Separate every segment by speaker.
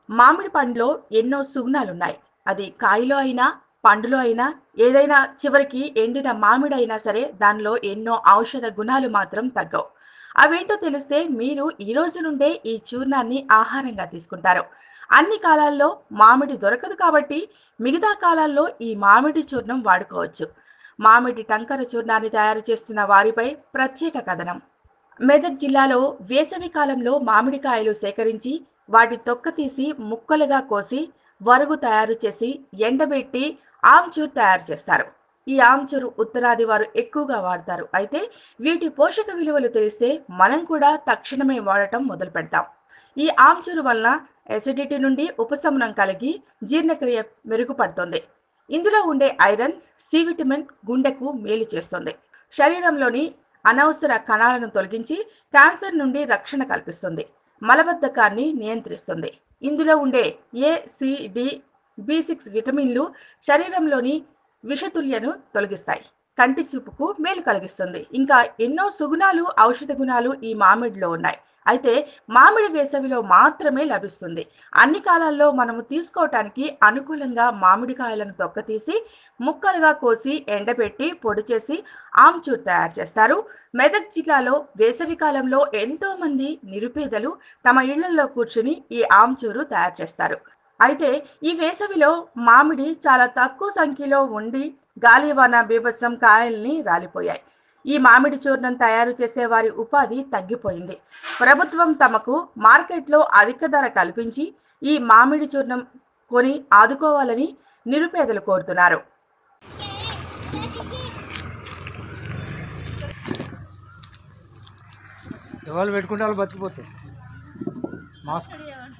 Speaker 1: మామిడి పండులో ఎన్నో సుగుణాలున్నాయి అది కాయలో అయినా పండులో అయినా ఏదైనా చివరికి ఎండిన మామిడి అయినా సరే దానిలో ఎన్నో ఔషధ గుణాలు మాత్రం తగ్గవు అవేంటో తెలిస్తే మీరు ఈ రోజు నుండే ఈ చూర్ణాన్ని ఆహారంగా తీసుకుంటారు అన్ని కాలాల్లో మామిడి దొరకదు కాబట్టి మిగతా కాలాల్లో ఈ మామిడి చూర్ణం వాడుకోవచ్చు మామిడి టంకర చూర్ణాన్ని తయారు చేస్తున్న వారిపై ప్రత్యేక కథనం మెదక్ జిల్లాలో వేసవి కాలంలో మామిడికాయలు సేకరించి వాటి తొక్క తీసి ముక్కలుగా కోసి వరుగు తయారు చేసి ఎండబెట్టి ఆమ్చూర్ తయారు చేస్తారు ఈ ఆమ్చూరు ఉత్తరాది వారు ఎక్కువగా వాడతారు అయితే వీటి పోషక విలువలు తెలిస్తే మనం కూడా తక్షణమే వాడటం మొదలు పెడతాం ఈ ఆమ్చూరు వలన ఎసిడిటీ నుండి ఉపశమనం కలిగి జీర్ణక్రియ మెరుగుపడుతుంది ఇందులో ఉండే ఐరన్ సి విటమిన్ గుండెకు మేలు చేస్తుంది శరీరంలోని అనవసర కణాలను తొలగించి క్యాన్సర్ నుండి రక్షణ కల్పిస్తుంది మలబద్ధకాన్ని నియంత్రిస్తుంది ఇందులో ఉండే A C D B six విటమిన్లు శరీరంలోని విషతుల్యను తొలగిస్తాయి కంటి చూపుకు మేలు కలిగిస్తుంది ఇంకా ఎన్నో సుగుణాలు ఔషధ గుణాలు ఈ మామిడిలో ఉన్నాయి అయితే మామిడి వేసవిలో మాత్రమే లభిస్తుంది అన్ని కాలాల్లో మనము తీసుకోవటానికి అనుకూలంగా మామిడికాయలను తొక్కతీసి ముక్కలుగా కోసి ఎండబెట్టి పొడి చేసి ఆమ్చూర్ తయారు చేస్తారు మెదక్ జిల్లాలో వేసవి కాలంలో ఎంతో మంది నిరుపేదలు తమ ఇళ్లలో కూర్చుని ఈ ఆమ్చూరు తయారు చేస్తారు అయితే ఈ వేసవిలో మామిడి చాలా తక్కువ సంఖ్యలో ఉండి గాలివాన బీభత్సం కాయల్ని రాలిపోయాయి ఈ మామిడి చూర్ణం తయారు చేసే వారి ఉపాధి తగ్గిపోయింది ప్రభుత్వం తమకు మార్కెట్లో అధిక ధర కల్పించి ఈ మామిడి చూర్ణం కొని ఆదుకోవాలని నిరుపేదలు కోరుతున్నారు
Speaker 2: ఎవరు పెట్టుకుంటే వాళ్ళు బతికిపోతాయి మాస్క్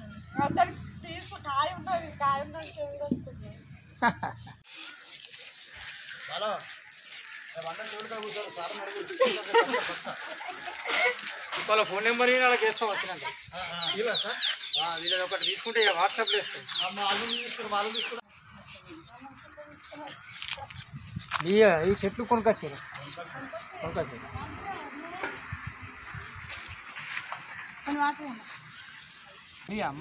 Speaker 2: వాళ్ళ ఫోన్ నెంబర్ ఇవ్వండి, వాళ్ళకి వేస్తాం వచ్చినాక ఆ, వీళ్ళది ఒకటి తీసుకుంటే ఇక వాట్సాప్లో వేస్తాం ఈ ఈ చెట్లు కొనుకొచ్చారు కొనుకొచ్చారు ఈ అమ్మ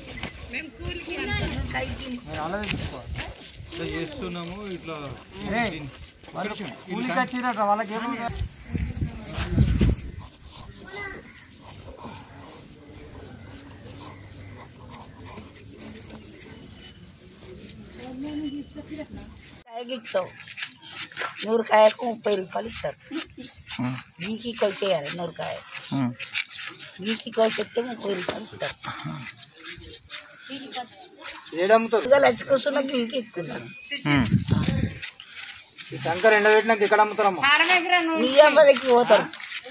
Speaker 2: మీరు అలాగే తీసుకోవాలి
Speaker 3: ఇట్లా చేస్తున్నాము ఇట్లా
Speaker 2: ఏయ్, వాళ్ళు కూలికి వచ్చిరట వాళ్ళకి ఏమో
Speaker 4: కాయ గిక్తావు నూరు కాయకు ముప్పై రూపాయలు ఇస్తారు గీకి కోసేయాలి నూరు కాయ గీకి కోసేస్తే ముప్పై రూపాయలు ఇస్తారు
Speaker 2: ఏడమ్ముతారు
Speaker 4: ఇక లచ్చి కూర్చున్న గీకి ఇస్తున్నాను
Speaker 2: ఈ టంకర్ ఎండబెట్టినాక ఇక్కడ అమ్ముతారమ్మా
Speaker 4: బియ్యంబడికి పోతారు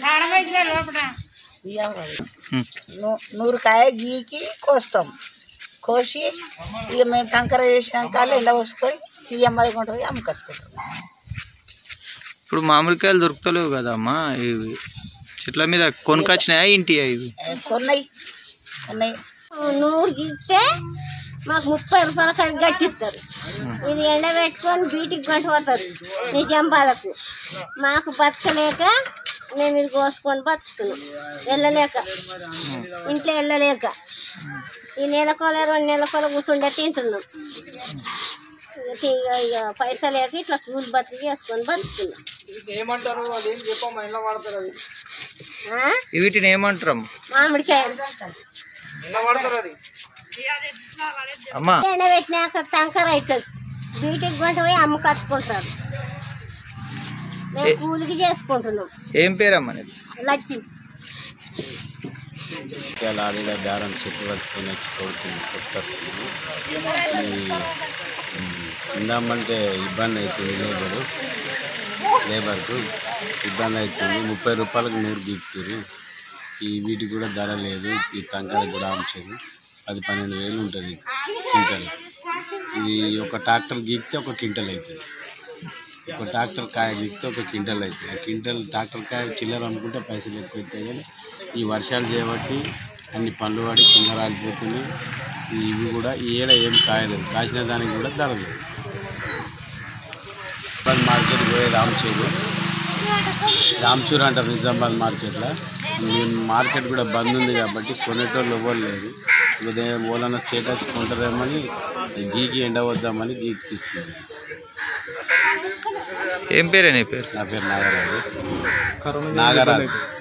Speaker 4: బియ్యంబడి నూ- నూరు కాయ గీకి కోస్తాం కోసి ఇక మేము టంకర చేసినాక ఎండ పోసుకొని బియ్యంబడికి ఉంటుంది అమ్ముకొచ్చుకుంటాం
Speaker 5: ఇప్పుడు మామిడికాయలు దొరుకుతలేవు కదమ్మా ఇవి చెట్ల మీద కొనుకొచ్చినాయా ఇంటియా ఇవి
Speaker 4: ఏ, కొన్నాయి కొన్నాయి
Speaker 6: నూరు గీస్తే మాకు ముప్పై రూపాయల కట్టి గట్టిస్తారు ఇది ఎండబెట్టుకొని బీటికి పట్టుపోతారు నిజామాబాద్కు మాకు బతకలేక మేము ఇది కోసుకొని బతుకుతున్నాం వెళ్ళలేక ఇంట్లో వెళ్ళలేక ఈ నెలకోల రెండు నెలకోల కూర్చుండే తింటున్నాం ఇక ఇక ఇక పైసలు లేక ఇట్లా కూలి బతికి చేసుకొని బతుకుతున్నాం
Speaker 2: వీటిని ఏమంటారు అదేం చెప్పమ్మా ఎలా వాడతారు అది
Speaker 6: ఆ?
Speaker 5: వీటిని ఏమంటారమ్మా
Speaker 6: మామిడికాయ
Speaker 2: ఎలా వాడతారు అది
Speaker 5: అమ్మా
Speaker 6: ఎండబెట్టినాక టంకర్ అవుతుంది బీటికి గంట పోయి అమ్ముకచ్చుకుంటారు మేము కూలికి చేసుకుంటున్నాం
Speaker 5: ఏం పేరమ్మా నీది
Speaker 6: లచ్చి
Speaker 3: లారీలో దారం చెట్టు పట్టుకొని వచ్చి కొడుతుంది కొట్టుకొస్తుంది ఈ తిందామంటే ఇబ్బంది అవుతుంది లేబరు లేబర్కు ఇబ్బంది అవుతుంది ముప్పై రూపాయలకు నూరు గీకుతారు ఈ వీటికి కూడా ధర లేదు ఈ టంకాయ కూడా ఆంచేది అది పన్నెండు వేలు ఉంటుంది క్వింటల్ ఇది ఒక ట్రాక్టర్ గీకితే ఒక క్వింటల్ అవుతుంది ఒక ట్రాక్టర్ కాయ గీకితే ఒక క్వింటల్ అవుతుంది ఆ క్వింటల్ ట్రాక్టర్ కాయ చిల్లర అనుకుంటే పైసలు ఎక్కువ అవుతాయి కానీ ఈ వర్షాలు చేయబట్టి అన్ని పనులు పడి కింద రాలిపోతున్నాయి ఇవి కూడా ఈ ఏడ ఏం కాయలేదు కాసిన దానికి కూడా ధర లేదు నిజామాబాద్ మార్కెట్ పోయే రామచూరు రామచూరు అంటారు నిజామాబాద్ మార్కెట్లో ఈ మార్కెట్ కూడా బంద్ ఉంది కాబట్టి కొనేటోళ్ళు ఎవరు లేరు ఉదయం ఓలన్న సేట్ వచ్చుకుంటారేమని గీకి ఎండవద్దామని గీకి తీస్తుంది
Speaker 5: ఏం పేరే నీ పేరు
Speaker 3: నా పేరు నాగరాజు నాగరాజు